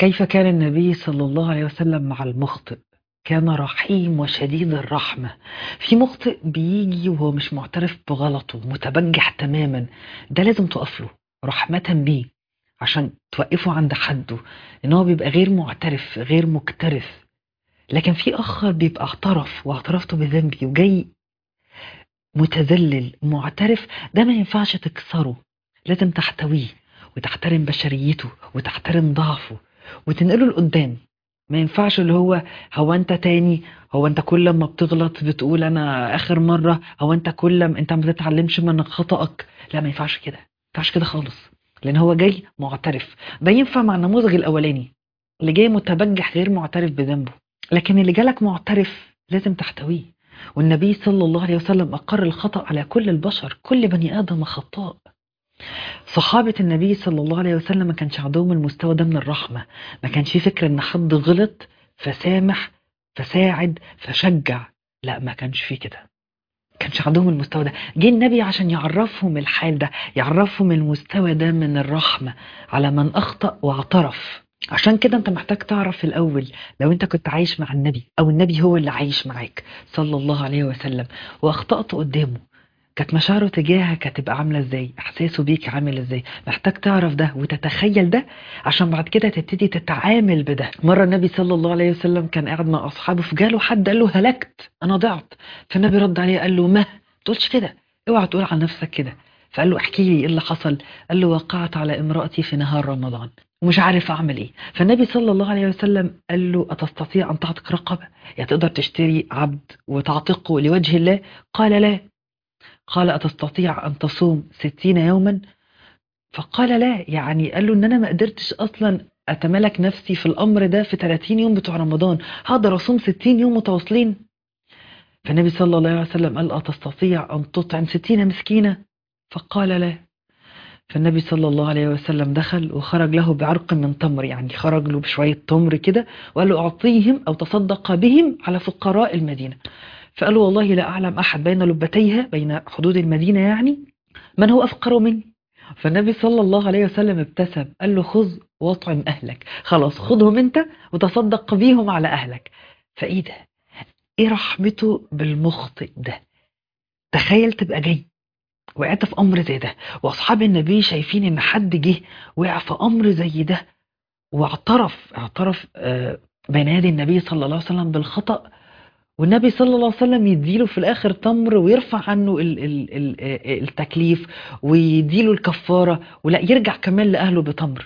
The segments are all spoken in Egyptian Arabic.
كيف كان النبي صلى الله عليه وسلم مع المخطئ كان رحيم وشديد الرحمة في مخطئ بيجي وهو مش معترف بغلطه متبجح تماما ده لازم تقف له رحمة بيه عشان توقفه عند حده ان هو بيبقى غير معترف غير مكترث لكن في اخر بيبقى اعترف واعترفت بذنبي وجاي متذلل معترف ده ما ينفعش تكسره لازم تحتويه وتحترم بشريته وتحترم ضعفه وتنقله لقدام ما ينفعش اللي هو هو انت تاني هو انت كل ما بتغلط بتقول انا اخر مرة هو انت كل ما انت ما بتتعلمش من خطأك لا ما ينفعش كده ما ينفعش كده خالص لان هو جاي معترف ده ينفع مع النموذج الاولاني اللي جاي متبجح غير معترف بذنبه لكن اللي جالك معترف لازم تحتويه والنبي صلى الله عليه وسلم أقر الخطأ على كل البشر كل بني آدم خطاء صحابة النبي صلى الله عليه وسلم ما كانش عندهم المستوى ده من الرحمة ما كانش في فكرة ان حد غلط فسامح فساعد فشجع لا ما كانش في كده كانش عندهم المستوى ده جه النبي عشان يعرفهم الحال ده يعرفهم المستوى ده من الرحمة على من أخطأ واعترف عشان كده انت محتاج تعرف الأول لو انت كنت عايش مع النبي أو النبي هو اللي عايش معاك صلى الله عليه وسلم وأخطأت قدامه كانت مشاعره تجاهك هتبقى عاملة ازاي احساسه بيك عامل ازاي محتاج تعرف ده وتتخيل ده عشان بعد كده تبتدي تتعامل بده مرة النبي صلى الله عليه وسلم كان قاعد مع اصحابه فجاله حد قال له هلكت انا ضعت فالنبي رد عليه قال له ما تقولش كده اوعى تقول عن نفسك كده فقال له احكي لي ايه اللي حصل قال له وقعت على امرأتي في نهار رمضان ومش عارف اعمل ايه فالنبي صلى الله عليه وسلم قال له اتستطيع ان تعتق رقبة يعني تقدر تشتري عبد وتعتقه لوجه الله قال لا قال أتستطيع أن تصوم ستين يوما فقال لا يعني قال له أن أنا ما قدرتش أصلا أتملك نفسي في الأمر ده في 30 يوم بتوع رمضان هقدر أصوم 60 يوم متواصلين فالنبي صلى الله عليه وسلم قال أتستطيع أن تطعم 60 مسكينة فقال لا فالنبي صلى الله عليه وسلم دخل وخرج له بعرق من تمر يعني خرج له بشوية تمر كده وقال له أعطيهم أو تصدق بهم على فقراء المدينة فقالوا والله لا أعلم أحد بين لبتيها بين حدود المدينة يعني من هو أفقر مني فالنبي صلى الله عليه وسلم ابتسم قال له خذ واطعم أهلك خلاص خذهم أنت وتصدق بيهم على أهلك فإيه ده إيه رحمته بالمخطئ ده تخيل تبقى جاي وقعت في أمر زي ده وأصحاب النبي شايفين إن حد جه وقع في أمر زي ده واعترف اعترف بين يدي النبي صلى الله عليه وسلم بالخطأ والنبي صلى الله عليه وسلم يديله في الآخر تمر ويرفع عنه ال ال ال التكليف ويديله الكفارة ولا يرجع كمان لأهله بتمر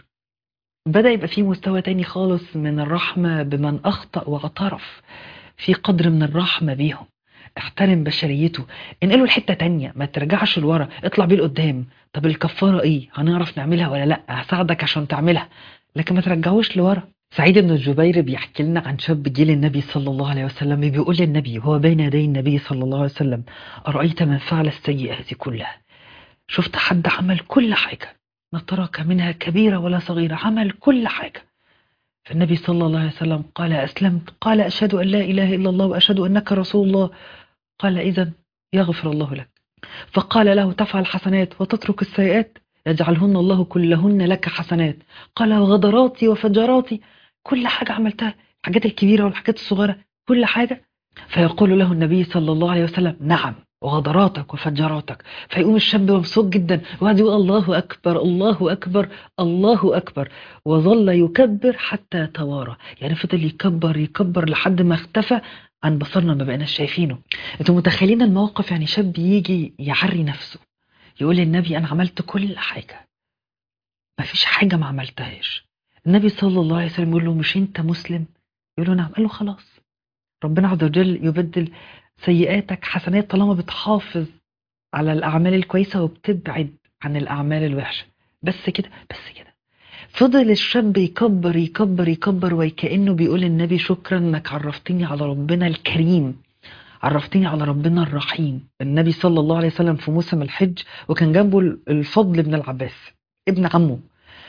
بدأ يبقى في مستوى تاني خالص من الرحمة بمن أخطأ واعترف في قدر من الرحمة بيهم احترم بشريته انقله لحتة تانية ما ترجعش لورا اطلع بيه لقدام طب الكفارة ايه هنعرف نعملها ولا لا هساعدك عشان تعملها لكن ما ترجعوش لورا سعيد بن الجبير بيحكي لنا عن شاب جيل النبي صلى الله عليه وسلم بيقول للنبي وهو بين يدي النبي صلى الله عليه وسلم أرأيت من فعل السيئات كلها شفت حد عمل كل حاجة ما ترك منها كبيرة ولا صغيرة عمل كل حاجة فالنبي صلى الله عليه وسلم قال أسلمت قال أشهد أن لا إله إلا الله وأشهد أنك رسول الله قال إذا يغفر الله لك فقال له تفعل حسنات وتترك السيئات يجعلهن الله كلهن لك حسنات قال وغدراتي وفجراتي كل حاجة عملتها الحاجات الكبيرة والحاجات الصغيرة كل حاجة فيقول له النبي صلى الله عليه وسلم نعم وغدراتك وفجراتك فيقوم الشاب مبسوط جدا وقعد يقول الله أكبر الله أكبر الله أكبر وظل يكبر حتى توارى يعني فضل يكبر يكبر لحد ما اختفى عن بصرنا ما بقيناش شايفينه انتوا متخيلين الموقف يعني شاب يجي يعري نفسه يقول للنبي أنا عملت كل حاجة ما فيش حاجة ما عملتهاش النبي صلى الله عليه وسلم يقول له مش انت مسلم يقول له نعم قال له خلاص ربنا عز وجل يبدل سيئاتك حسنات طالما بتحافظ على الأعمال الكويسة وبتبعد عن الأعمال الوحشة بس كده بس كده فضل الشاب يكبر يكبر يكبر وكأنه بيقول النبي شكرا انك عرفتني على ربنا الكريم عرفتني على ربنا الرحيم النبي صلى الله عليه وسلم في موسم الحج وكان جنبه الفضل بن العباس ابن عمه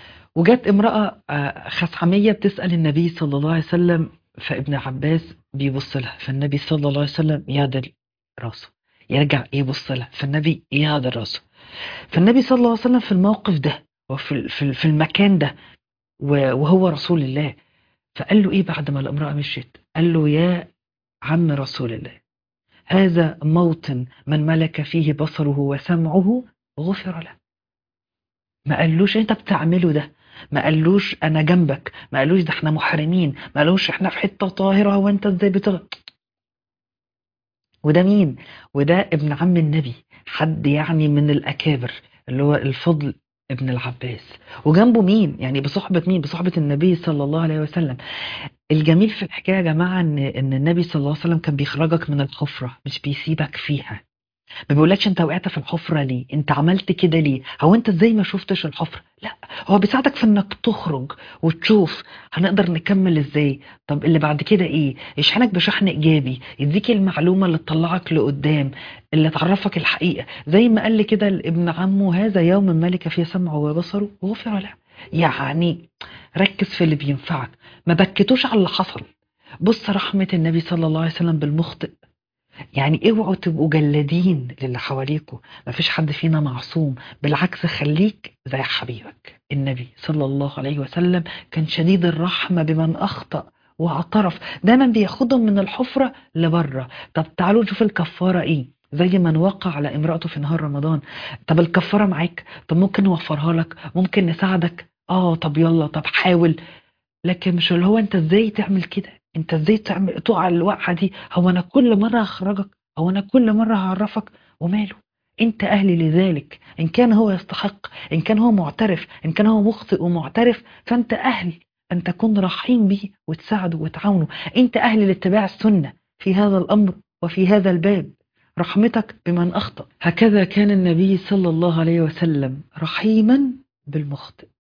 وجت امرأة خثعمية بتسأل النبي صلى الله عليه وسلم فابن عباس بيبص لها فالنبي صلى الله عليه وسلم يعدل راسه يرجع يبص لها فالنبي يعدل راسه فالنبي صلى الله عليه وسلم في الموقف ده وفي في المكان ده و- وهو رسول الله فقال له ايه بعد ما الامرأة مشيت قال له يا عم رسول الله هذا موطن من ملك فيه بصره وسمعه غفر له ما قالوش انت بتعمله ده ما قالوش انا جنبك ما قالوش ده احنا محرمين ما قالوش احنا في حتة طاهرة وانت ازاي بتغ وده مين وده ابن عم النبي حد يعني من الاكابر اللي هو الفضل ابن العباس وجنبه مين يعني بصحبة مين بصحبة النبي صلى الله عليه وسلم الجميل في الحكاية يا جماعة ان ان النبي صلى الله عليه وسلم كان بيخرجك من الحفرة مش بيسيبك فيها ما بيقولكش انت وقعت في الحفرة ليه انت عملت كده ليه هو انت ازاي ما شفتش الحفرة لا هو بيساعدك في انك تخرج وتشوف هنقدر نكمل ازاي طب اللي بعد كده ايه يشحنك بشحن ايجابي يديك المعلومة اللي تطلعك لقدام اللي تعرفك الحقيقة زي ما قال لي كده ابن عمه هذا يوم ملك فيه سمعه وبصره غفر له يعني ركز في اللي بينفعك ما بكتوش على اللي حصل بص رحمة النبي صلى الله عليه وسلم بالمخطئ يعني اوعوا تبقوا جلادين للي حواليكوا مفيش حد فينا معصوم بالعكس خليك زي حبيبك النبي صلى الله عليه وسلم كان شديد الرحمة بمن أخطأ واعترف دايما بياخدهم من الحفرة لبره طب تعالوا نشوف الكفارة ايه زي من وقع على امرأته في نهار رمضان طب الكفارة معاك طب ممكن نوفرها لك ممكن نساعدك اه طب يلا طب حاول لكن مش اللي هو انت ازاي تعمل كده انت ازاي تعمل تقع الوقعه دي هو انا كل مره هخرجك هو انا كل مره هعرفك وماله انت اهلي لذلك ان كان هو يستحق ان كان هو معترف ان كان هو مخطئ ومعترف فانت اهل ان تكون رحيم به وتساعده وتعاونه انت اهل لاتباع السنه في هذا الامر وفي هذا الباب رحمتك بمن اخطا هكذا كان النبي صلى الله عليه وسلم رحيما بالمخطئ